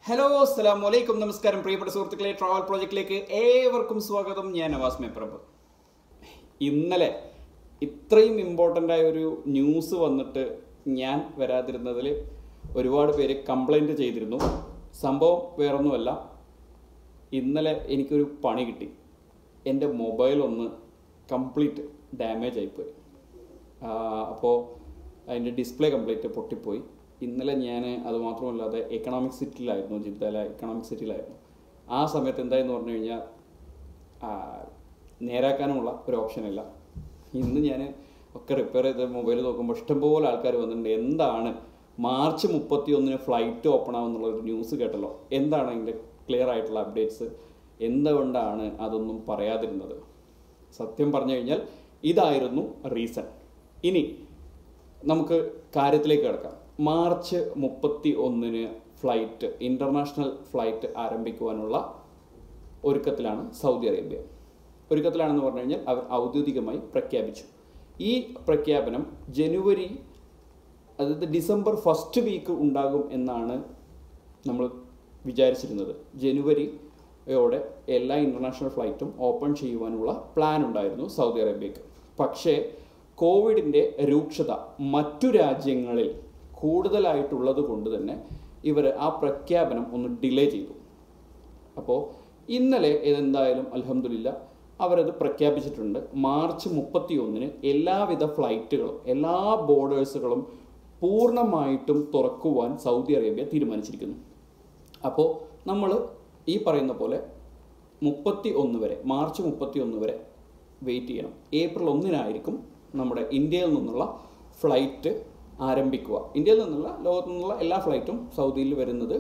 hello അസ്സലാം വലൈക്കും നമസ്കാരം പ്രിയപ്പെട്ട സുഹൃത്തുക്കളെ ട്രാവൽ പ്രോജക്റ്റിലേക്ക് ഏവർക്കും സ്വാഗതം ഞാൻ നവാസ് മേപ്രഭ് ഇന്നലെ ഇത്രയും ഇമ്പോർട്ടൻ്റ് ആയ ഒരു ന്യൂസ് വന്നിട്ട് ഞാൻ വരാതിരുന്നതിൽ ഒരുപാട് പേര് കംപ്ലൈൻറ്റ് ചെയ്തിരുന്നു സംഭവം വേറൊന്നുമല്ല ഇന്നലെ എനിക്കൊരു പണി കിട്ടി എൻ്റെ മൊബൈൽ ഒന്ന് കംപ്ലീറ്റ് ഡാമേജ് ആയിപ്പോയി അപ്പോൾ അതിൻ്റെ ഡിസ്പ്ലേ കംപ്ലീറ്റ് പൊട്ടിപ്പോയി ഇന്നലെ ഞാൻ അത് മാത്രമല്ലാതെ എക്കണോമിക് സിറ്റിയിലായിരുന്നു ജിദ്ദയിലെ എക്കണോമിക് സിറ്റിയിലായിരുന്നു ആ സമയത്ത് എന്തായെന്ന് പറഞ്ഞു കഴിഞ്ഞാൽ ആ, നേരാക്കാനുമുള്ള ഒരു ഓപ്ഷനില്ല ഇന്ന് ഞാൻ ഒക്കെ റിപ്പയർ ചെയ്ത് മൊബൈൽ നോക്കുമ്പോൾ ഇഷ്ടംപോലെ ആൾക്കാർ വന്നിട്ടുണ്ട് എന്താണ് മാർച്ച് മുപ്പത്തി ഒന്നിന് ഫ്ലൈറ്റ് ഓപ്പൺ ആവുന്നുള്ള ഒരു ന്യൂസ് കേട്ടല്ലോ എന്താണ് അതിൻ്റെ ക്ലിയർ ആയിട്ടുള്ള അപ്ഡേറ്റ്സ് എന്തുകൊണ്ടാണ് അതൊന്നും പറയാതിരുന്നത് സത്യം പറഞ്ഞു കഴിഞ്ഞാൽ ഇതായിരുന്നു റീസൺ ഇനി നമുക്ക് കാര്യത്തിലേക്ക് കിടക്കാം മാർച്ച് മുപ്പത്തി ഒന്നിന് ഫ്ലൈറ്റ് ഇൻ്റർനാഷണൽ ഫ്ലൈറ്റ് ആരംഭിക്കുവാനുള്ള ഒരുക്കത്തിലാണ് സൗദി അറേബ്യ ഒരുക്കത്തിലാണെന്ന് പറഞ്ഞു കഴിഞ്ഞാൽ അവർ ഔദ്യോഗികമായി പ്രഖ്യാപിച്ചു ഈ പ്രഖ്യാപനം ജനുവരി അതായത് ഡിസംബർ ഫസ്റ്റ് വീക്ക് ഉണ്ടാകും എന്നാണ് നമ്മൾ വിചാരിച്ചിരുന്നത് ജനുവരിയോടെ എല്ലാ ഇൻ്റർനാഷണൽ ഫ്ലൈറ്റും ഓപ്പൺ ചെയ്യുവാനുള്ള പ്ലാൻ ഉണ്ടായിരുന്നു സൗദി അറേബ്യക്ക് പക്ഷേ കോവിഡിൻ്റെ രൂക്ഷത മറ്റു രാജ്യങ്ങളിൽ കൂടുതലായിട്ടുള്ളത് കൊണ്ട് തന്നെ ഇവർ ആ പ്രഖ്യാപനം ഒന്ന് ഡിലേ ചെയ്തു അപ്പോൾ ഇന്നലെ എന്തായാലും അലഹമില്ല അവരത് പ്രഖ്യാപിച്ചിട്ടുണ്ട് മാർച്ച് മുപ്പത്തി ഒന്നിന് എല്ലാവിധ ഫ്ലൈറ്റുകളും എല്ലാ ബോർഡേഴ്സുകളും പൂർണ്ണമായിട്ടും തുറക്കുവാൻ സൗദി അറേബ്യ തീരുമാനിച്ചിരിക്കുന്നു അപ്പോൾ നമ്മൾ ഈ പറയുന്ന പോലെ മുപ്പത്തി ഒന്ന് വരെ മാർച്ച് മുപ്പത്തി ഒന്ന് വരെ വെയിറ്റ് ചെയ്യണം ഏപ്രിൽ ഒന്നിനായിരിക്കും നമ്മുടെ ഇന്ത്യയിൽ നിന്നുള്ള ഫ്ലൈറ്റ് ആരംഭിക്കുക ഇന്ത്യയിൽ നിന്നുള്ള ലോകത്തു നിന്നുള്ള എല്ലാ ഫ്ലൈറ്റും സൗദിയിൽ വരുന്നത്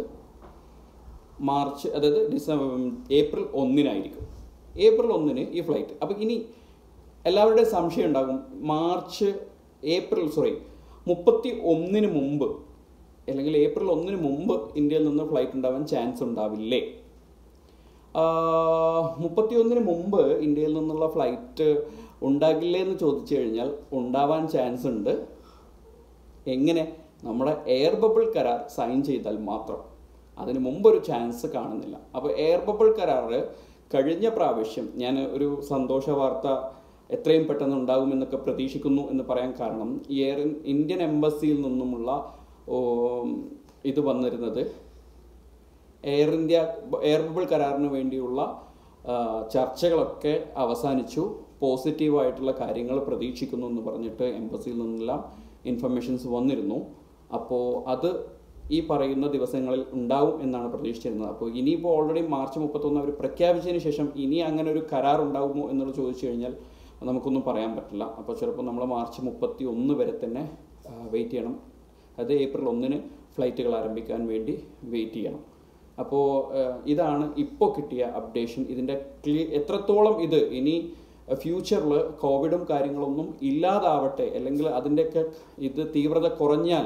മാർച്ച് അതായത് ഡിസംബർ ഏപ്രിൽ ഒന്നിനായിരിക്കും ഏപ്രിൽ ഒന്നിന് ഈ ഫ്ലൈറ്റ് അപ്പോൾ ഇനി എല്ലാവരുടെയും സംശയം ഉണ്ടാകും മാർച്ച് ഏപ്രിൽ സോറി മുപ്പത്തി ഒന്നിന് മുമ്പ് അല്ലെങ്കിൽ ഏപ്രിൽ ഒന്നിന് മുമ്പ് ഇന്ത്യയിൽ നിന്ന് ഫ്ലൈറ്റ് ഉണ്ടാവാൻ ചാൻസ് ഉണ്ടാവില്ലേ മുപ്പത്തി ഒന്നിന് മുമ്പ് ഇന്ത്യയിൽ നിന്നുള്ള ഫ്ലൈറ്റ് ഉണ്ടാകില്ലേ എന്ന് ചോദിച്ചു കഴിഞ്ഞാൽ ഉണ്ടാവാൻ ചാൻസ് ഉണ്ട് എങ്ങനെ നമ്മുടെ എയർ ബബിൾ കരാർ സൈൻ ചെയ്താൽ മാത്രം അതിന് മുമ്പ് ഒരു ചാൻസ് കാണുന്നില്ല അപ്പോൾ എയർ ബബിൾ കരാർ കഴിഞ്ഞ പ്രാവശ്യം ഞാൻ ഒരു സന്തോഷ വാർത്ത എത്രയും പെട്ടെന്ന് ഉണ്ടാകുമെന്നൊക്കെ പ്രതീക്ഷിക്കുന്നു എന്ന് പറയാൻ കാരണം ഈ എയർ ഇന്ത്യൻ എംബസിയിൽ നിന്നുമുള്ള ഓ, ഇത് വന്നിരുന്നത് എയർ ഇന്ത്യ എയർ ബബിൾ കരാറിന് വേണ്ടിയുള്ള ആ, ചർച്ചകളൊക്കെ അവസാനിച്ചു പോസിറ്റീവായിട്ടുള്ള കാര്യങ്ങൾ പ്രതീക്ഷിക്കുന്നു എന്ന് പറഞ്ഞിട്ട് എംബസിയിൽ നിന്നെല്ലാം ഇൻഫർമേഷൻസ് വന്നിരുന്നു അപ്പോൾ അത് ഈ പറയുന്ന ദിവസങ്ങളിൽ ഉണ്ടാവും എന്നാണ് പ്രതീക്ഷിച്ചിരുന്നത് അപ്പോൾ ഇനിയിപ്പോൾ ഓൾറെഡി മാർച്ച് മുപ്പത്തൊന്ന് അവർ പ്രഖ്യാപിച്ചതിന് ശേഷം ഇനി അങ്ങനെ ഒരു കരാർ ഉണ്ടാകുമോ എന്നുള്ളത് ചോദിച്ചു കഴിഞ്ഞാൽ നമുക്കൊന്നും പറയാൻ പറ്റില്ല അപ്പോൾ ചിലപ്പോൾ നമ്മൾ മാർച്ച് മുപ്പത്തി ഒന്ന് വരെ തന്നെ വെയിറ്റ് ചെയ്യണം അത് ഏപ്രിൽ ഒന്നിന് ഫ്ലൈറ്റുകൾ ആരംഭിക്കാൻ വേണ്ടി വെയിറ്റ് ചെയ്യണം അപ്പോൾ ഇതാണ് ഇപ്പോൾ കിട്ടിയ അപ്ഡേഷൻ ഇതിൻ്റെ ക്ലി എത്രത്തോളം ഇത് ഇനി ഫ്യൂച്ചറിൽ കോവിഡും കാര്യങ്ങളൊന്നും ഇല്ലാതാവട്ടെ അല്ലെങ്കിൽ അതിൻ്റെയൊക്കെ ഇത് തീവ്രത കുറഞ്ഞാൽ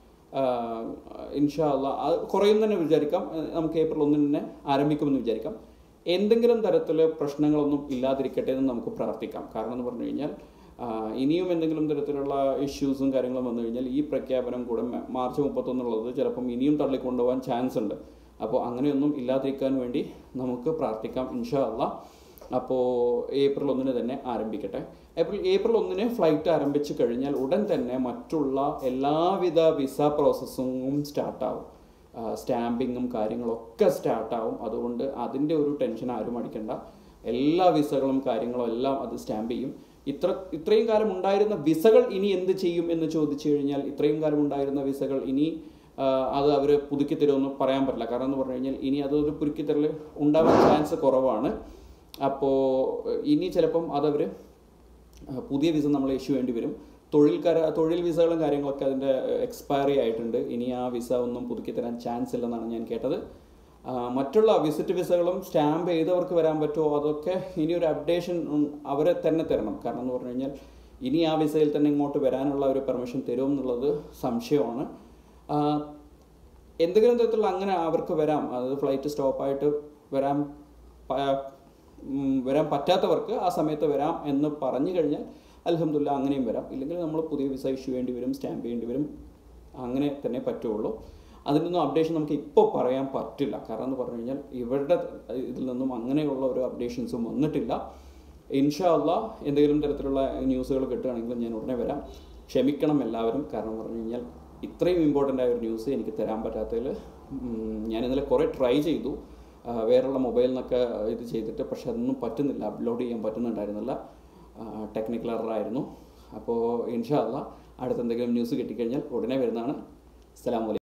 ഇൻഷാല്ല അത് കുറയും തന്നെ വിചാരിക്കാം ഏഹ് നമുക്ക് ഏപ്രിൽ ഒന്നിന് തന്നെ ആരംഭിക്കുമെന്ന് വിചാരിക്കാം എന്തെങ്കിലും തരത്തിൽ പ്രശ്നങ്ങളൊന്നും ഇല്ലാതിരിക്കട്ടെ എന്ന് നമുക്ക് പ്രാർത്ഥിക്കാം കാരണം എന്ന് പറഞ്ഞു കഴിഞ്ഞാൽ ആ, ഇനിയും എന്തെങ്കിലും തരത്തിലുള്ള ഇഷ്യൂസും കാര്യങ്ങളും വന്നു കഴിഞ്ഞാൽ ഈ പ്രഖ്യാപനം കൂടെ മ- മാർച്ച് മുപ്പത്തൊന്നുള്ളത് ചിലപ്പം ഇനിയും തള്ളിക്കൊണ്ടുപോകാൻ ചാൻസ് ഉണ്ട് അപ്പോൾ അങ്ങനെയൊന്നും ഇല്ലാതിരിക്കാൻ വേണ്ടി നമുക്ക് പ്രാർത്ഥിക്കാം ഇൻഷാ അള്ളാ അപ്പോൾ ഏപ്രിൽ ഒന്നിന് തന്നെ ആരംഭിക്കട്ടെ ഏപ്രിൽ ഏപ്രിൽ ഒന്നിന് ഫ്ലൈറ്റ് ആരംഭിച്ചു കഴിഞ്ഞാൽ ഉടൻ തന്നെ മറ്റുള്ള എല്ലാവിധ വിസ പ്രോസസ്സിങ്ങും സ്റ്റാർട്ടാവും സ്റ്റാമ്പിങ്ങും കാര്യങ്ങളൊക്കെ സ്റ്റാർട്ടാവും അതുകൊണ്ട് അതിൻ്റെ ഒരു ടെൻഷൻ ആരും അടിക്കണ്ട എല്ലാ വിസകളും കാര്യങ്ങളും എല്ലാം അത് സ്റ്റാമ്പ് ചെയ്യും ഇത്ര ഇത്രയും കാലം ഉണ്ടായിരുന്ന വിസകൾ ഇനി എന്ത് ചെയ്യും എന്ന് ചോദിച്ചു കഴിഞ്ഞാൽ ഇത്രയും കാലം ഉണ്ടായിരുന്ന വിസകൾ ഇനി ആ, അത് അവർ പുതുക്കി തരുമെന്ന് പറയാൻ പറ്റില്ല കാരണം എന്ന് പറഞ്ഞു കഴിഞ്ഞാൽ ഇനി അതൊരു പുതുക്കി തരൽ ഉണ്ടാവാൻ ചാൻസ് കുറവാണ് അപ്പോൾ ഇനി ചിലപ്പം അതവർ പുതിയ വിസ നമ്മൾ ഇഷ്യൂ വേണ്ടി വരും തൊഴിൽ കര തൊഴിൽ വിസകളും കാര്യങ്ങളൊക്കെ അതിൻ്റെ എക്സ്പയറി ആയിട്ടുണ്ട് ഇനി ആ വിസ ഒന്നും പുതുക്കി തരാൻ ചാൻസ് ഇല്ലെന്നാണ് ഞാൻ കേട്ടത് ആ, മറ്റുള്ള വിസിറ്റ് വിസകളും സ്റ്റാമ്പ് ചെയ്തവർക്ക് വരാൻ പറ്റുമോ അതൊക്കെ ഇനി ഒരു അപ്ഡേഷൻ അവരെ തന്നെ തരണം കാരണം എന്ന് പറഞ്ഞു കഴിഞ്ഞാൽ ഇനി ആ വിസയിൽ തന്നെ ഇങ്ങോട്ട് വരാനുള്ള ഒരു പെർമിഷൻ തരും എന്നുള്ളത് സംശയമാണ് ആ, എന്തെങ്കിലും തരത്തിലുള്ള അങ്ങനെ അവർക്ക് വരാം അതായത് ഫ്ലൈറ്റ് സ്റ്റോപ്പായിട്ട് വരാൻ പ- ഉം, വരാൻ പറ്റാത്തവർക്ക് ആ സമയത്ത് വരാം എന്ന് പറഞ്ഞു കഴിഞ്ഞാൽ അലഹമില്ല അങ്ങനെയും വരാം ഇല്ലെങ്കിൽ നമ്മൾ പുതിയ വിസ ഇഷ്യൂ ചെയ്യേണ്ടി വരും സ്റ്റാമ്പ് ചെയ്യേണ്ടി വരും അങ്ങനെ തന്നെ പറ്റുള്ളൂ അതിനൊന്നും അപ്ഡേഷൻ നമുക്ക് ഇപ്പോൾ പറയാൻ പറ്റില്ല കാരണം എന്ന് പറഞ്ഞു കഴിഞ്ഞാൽ ഇവരുടെ ഇതിൽ നിന്നും അങ്ങനെയുള്ള ഒരു അപ്ഡേഷൻസും വന്നിട്ടില്ല ഇൻഷാ അള്ളാ എന്തെങ്കിലും തരത്തിലുള്ള ന്യൂസുകൾ കിട്ടുകയാണെങ്കിൽ ഞാൻ ഉടനെ വരാം ക്ഷമിക്കണം എല്ലാവരും കാരണം പറഞ്ഞു കഴിഞ്ഞാൽ ഇത്രയും ഇമ്പോർട്ടൻ്റ് ആയ ഒരു ന്യൂസ് എനിക്ക് തരാൻ പറ്റാത്തതിൽ ഞാൻ ഇന്നലെ കുറേ ട്രൈ ചെയ്തു ആ, വേറെയുള്ള മൊബൈലിൽ നിന്നൊക്കെ ഇത് ചെയ്തിട്ട് പക്ഷെ അതൊന്നും പറ്റുന്നില്ല അപ്ലോഡ് ചെയ്യാൻ പറ്റുന്നുണ്ടായിരുന്നില്ല ടെക്നിക്കൽ എററായിരുന്നു അപ്പോൾ ഇൻഷാ അള്ളാ അടുത്ത എന്തെങ്കിലും ന്യൂസ് കിട്ടിക്കഴിഞ്ഞാൽ ഉടനെ വരുന്നതാണ് അസ്സലാമു അലൈക്കും